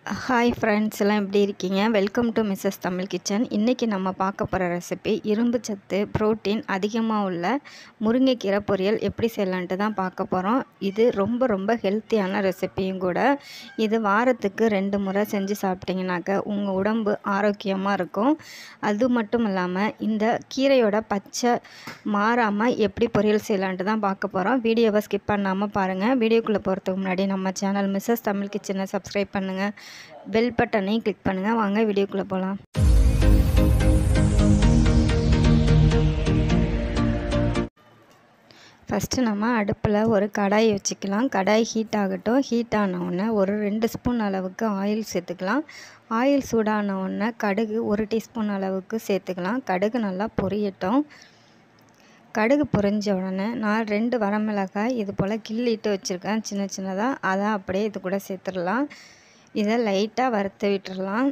hi friends எல்லாம் எப்படி இருக்கீங்க welcome to Mrs Tamil kitchen இன்றைக்கி நம்ம பார்க்க போகிற ரெசிபி இரும்பு சத்து புரோட்டீன் அதிகமாக உள்ள முருங்கைக்கீரை பொரியல் எப்படி செய்யலான்ட்டு தான் பார்க்க போகிறோம் இது ரொம்ப ரொம்ப ஹெல்த்தியான ரெசிபியும் கூட இது வாரத்துக்கு ரெண்டு முறை செஞ்சு சாப்பிட்டிங்கனாக்க உங்கள் உடம்பு ஆரோக்கியமாக இருக்கும் அது மட்டும் இல்லாமல் இந்த கீரையோட பச்சை மாறாமல் எப்படி பொரியல் செய்யலான்ட்டு தான் பார்க்க போகிறோம் வீடியோவை ஸ்கிப் பண்ணாமல் பாருங்கள் வீடியோக்குள்ளே போகிறதுக்கு முன்னாடி நம்ம சேனல் மிஸ்ஸஸ் தமிழ் கிச்சனை சப்ஸ்கிரைப் பண்ணுங்கள் பெல் பட்டனையும் கிளிக் பண்ணுங்கள் வாங்க வீடியோக்குள்ளே போகலாம் ஃபஸ்ட்டு நம்ம அடுப்பில் ஒரு கடாய் வச்சுக்கலாம் கடாய் ஹீட் ஆகட்டும் ஹீட் ஆன உடனே ஒரு ரெண்டு ஸ்பூன் அளவுக்கு ஆயில் சேர்த்துக்கலாம் ஆயில் சூடான உடனே கடுகு ஒரு டீஸ்பூன் அளவுக்கு சேர்த்துக்கலாம் கடுகு நல்லா பொரியட்டும் கடுகு பொரிஞ்ச உடனே நான் ரெண்டு வரமிளகாய் இது போல் கிள்ளிட்டு வச்சுருக்கேன் சின்ன சின்னதாக அதை அப்படியே இது கூட சேர்த்துடலாம் இதை லைட்டாக வறுத்து விட்டுறலாம்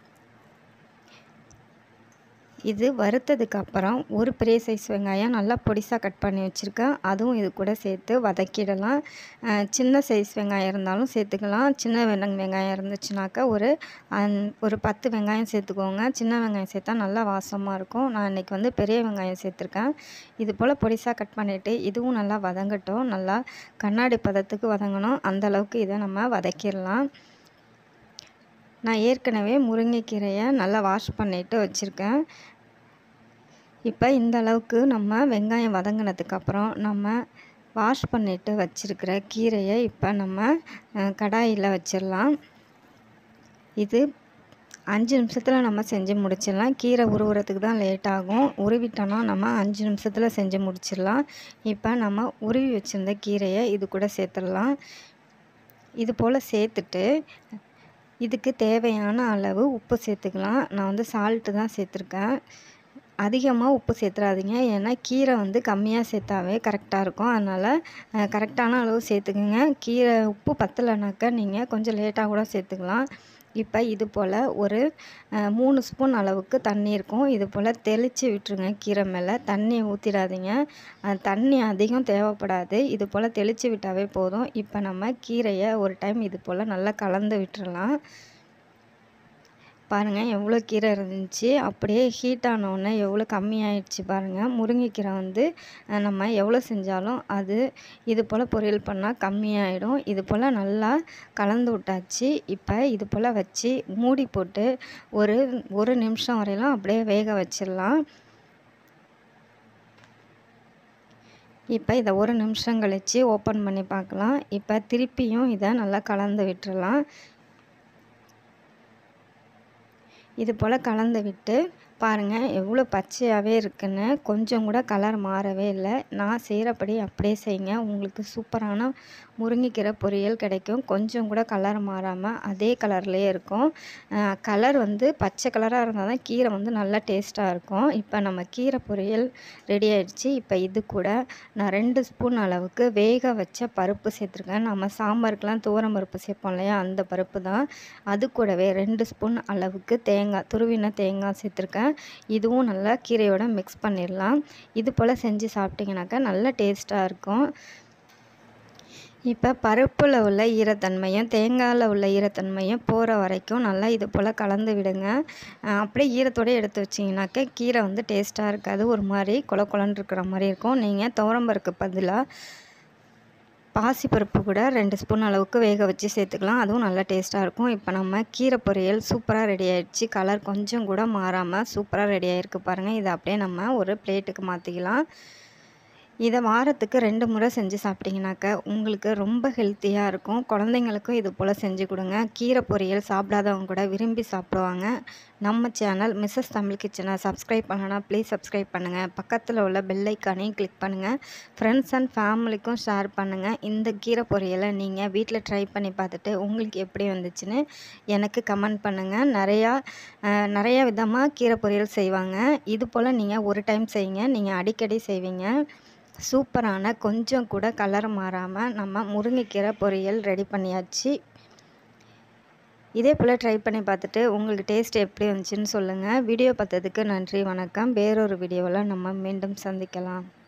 இது வறுத்ததுக்கு அப்புறம் ஒரு பெரிய சைஸ் வெங்காயம் நல்லா பொடிசாக கட் பண்ணி வச்சுருக்கேன் அதுவும் இது கூட சேர்த்து வதக்கிடலாம் சின்ன சைஸ் வெங்காயம் இருந்தாலும் சேர்த்துக்கலாம் சின்ன வெங்க வெங்காயம் இருந்துச்சுனாக்கா ஒரு ஒரு பத்து வெங்காயம் சேர்த்துக்கோங்க சின்ன வெங்காயம் சேர்த்தா நல்லா வாசமாக இருக்கும் நான் இன்றைக்கி வந்து பெரிய வெங்காயம் சேர்த்துருக்கேன் இது போல் பொடிசாக கட் பண்ணிவிட்டு இதுவும் நல்லா வதங்கட்டும் நல்லா கண்ணாடி பதத்துக்கு வதங்கணும் அந்தளவுக்கு இதை நம்ம வதக்கிடலாம் நான் ஏற்கனவே முருங்கைக்கீரையை நல்லா வாஷ் பண்ணிவிட்டு வச்சுருக்கேன் இப்போ இந்த அளவுக்கு நம்ம வெங்காயம் வதங்கினதுக்கப்புறம் நம்ம வாஷ் பண்ணிவிட்டு வச்சுருக்கிற கீரையை இப்போ நம்ம கடாயில் வச்சிடலாம் இது அஞ்சு நிமிஷத்தில் நம்ம செஞ்சு முடிச்சிடலாம் கீரை உருவுறதுக்கு தான் லேட் ஆகும் உருவிட்டோன்னா நம்ம அஞ்சு நிமிஷத்தில் செஞ்சு முடிச்சிடலாம் இப்போ நம்ம உருவி வச்சுருந்த கீரையை இது கூட சேர்த்துடலாம் இது போல் சேர்த்துட்டு இதுக்கு தேவையான அளவு உப்பு சேர்த்துக்கலாம் நான் வந்து சால்ட்டு தான் சேர்த்துருக்கேன் அதிகமாக உப்பு சேர்த்துறாதீங்க ஏன்னா கீரை வந்து கம்மியாக சேர்த்தாவே கரெக்டாக இருக்கும் அதனால் கரெக்டான அளவு சேர்த்துக்குங்க கீரை உப்பு பத்தலைனாக்கா நீங்கள் கொஞ்சம் லேட்டாக கூட சேர்த்துக்கலாம் இப்போ இது போல் ஒரு மூணு ஸ்பூன் அளவுக்கு தண்ணி இருக்கும் இது போல் தெளித்து விட்டுருங்க கீரை மேலே தண்ணி ஊற்றிடாதீங்க தண்ணி அதிகம் தேவைப்படாது இது போல் தெளித்து விட்டாவே போதும் இப்போ நம்ம கீரையை ஒரு டைம் இது போல் நல்லா கலந்து விட்டுறலாம் பாருங்கள் எவ்வளோ கீரை இருந்துச்சு அப்படியே ஹீட் ஆனவுடனே எவ்வளோ கம்மியாயிடுச்சு பாருங்கள் முருங்கைக்கீரை வந்து நம்ம எவ்வளோ செஞ்சாலும் அது இது போல் பொரியல் பண்ணால் கம்மியாயிடும் இது போல் நல்லா கலந்து விட்டாச்சு இப்போ இது போல் வச்சு மூடி போட்டு ஒரு ஒரு நிமிஷம் வரையிலும் அப்படியே வேக வச்சிடலாம் இப்போ இதை ஒரு நிமிஷம் கழித்து ஓப்பன் பண்ணி பார்க்கலாம் இப்போ திருப்பியும் இதை நல்லா கலந்து விட்டுறலாம் இது போல் கலந்து விட்டு பாருங்கள் எவ்வளோ பச்சையாகவே இருக்குன்னு கொஞ்சம் கூட கலர் மாறவே இல்லை நான் செய்கிறபடி அப்படியே செய்யுங்க உங்களுக்கு சூப்பரான முருங்கைக்கீரை பொரியல் கிடைக்கும் கொஞ்சம் கூட கலர் மாறாமல் அதே கலர்லேயே இருக்கும் கலர் வந்து பச்சை கலராக இருந்தால் தான் கீரை வந்து நல்லா டேஸ்ட்டாக இருக்கும் இப்போ நம்ம கீரை பொரியல் ரெடி ஆகிடுச்சு இப்போ இது கூட நான் ரெண்டு ஸ்பூன் அளவுக்கு வேக வச்ச பருப்பு சேர்த்துருக்கேன் நம்ம சாம்பாருக்கெலாம் தூரம் பருப்பு சேர்ப்போம் இல்லையா அந்த பருப்பு தான் அது கூடவே ரெண்டு ஸ்பூன் அளவுக்கு தேங்காய் துருவின தேங்காய் சேர்த்துருக்கேன் இதுவும் நல்லா கீரையோட மிக்ஸ் பண்ணிடலாம் இது போல் செஞ்சு சாப்பிட்டிங்கனாக்கா நல்ல டேஸ்ட்டாக இருக்கும் இப்போ பருப்பில் உள்ள ஈரத்தன்மையும் தேங்காயில் உள்ள ஈரத்தன்மையும் போகிற வரைக்கும் நல்லா இது போல் கலந்து விடுங்க அப்படியே ஈரத்தோடு எடுத்து வச்சிங்கனாக்கா கீரை வந்து டேஸ்ட்டாக இருக்காது ஒரு மாதிரி கொல கொலன்னு இருக்கிற மாதிரி இருக்கும் நீங்கள் துவரம்பருக்கு பதிலாக பாசிப்பருப்பு கூட ரெண்டு ஸ்பூன் அளவுக்கு வேக வச்சு சேர்த்துக்கலாம் அதுவும் நல்லா டேஸ்ட்டாக இருக்கும் இப்போ நம்ம கீரை பொரியல் சூப்பராக ரெடி ஆகிடுச்சு கலர் கொஞ்சம் கூட மாறாமல் சூப்பராக ரெடி ஆகிருக்கு பாருங்கள் இதை அப்படியே நம்ம ஒரு பிளேட்டுக்கு மாற்றிக்கலாம் இதை வாரத்துக்கு ரெண்டு முறை செஞ்சு சாப்பிட்டிங்கனாக்கா உங்களுக்கு ரொம்ப ஹெல்த்தியாக இருக்கும் குழந்தைங்களுக்கும் இது போல் செஞ்சு கொடுங்க கீரை பொரியல் சாப்பிடாதவங்க கூட விரும்பி சாப்பிடுவாங்க நம்ம சேனல் மிஸ்ஸஸ் தமிழ் கிச்சனை சப்ஸ்கிரைப் பண்ணனா ப்ளீஸ் சப்ஸ்கிரைப் பண்ணுங்கள் பக்கத்தில் உள்ள பெல்லைக்கானையும் கிளிக் பண்ணுங்கள் ஃப்ரெண்ட்ஸ் அண்ட் ஃபேமிலிக்கும் ஷேர் பண்ணுங்கள் இந்த கீரை பொரியலை நீங்கள் வீட்டில் ட்ரை பண்ணி பார்த்துட்டு உங்களுக்கு எப்படி வந்துச்சுன்னு எனக்கு கமெண்ட் பண்ணுங்கள் நிறையா நிறையா விதமாக கீரை பொரியல் செய்வாங்க இது போல் நீங்கள் ஒரு டைம் செய்யுங்க நீங்கள் அடிக்கடி செய்வீங்க சூப்பரான கொஞ்சம் கூட கலர் மாறாமல் நம்ம முருங்கைக்கீரை பொரியல் ரெடி பண்ணியாச்சு இதே போல் ட்ரை பண்ணி பார்த்துட்டு உங்களுக்கு டேஸ்ட் எப்படி வந்துச்சுன்னு சொல்லுங்கள் வீடியோ பார்த்ததுக்கு நன்றி வணக்கம் வேறொரு வீடியோவில் நம்ம மீண்டும் சந்திக்கலாம்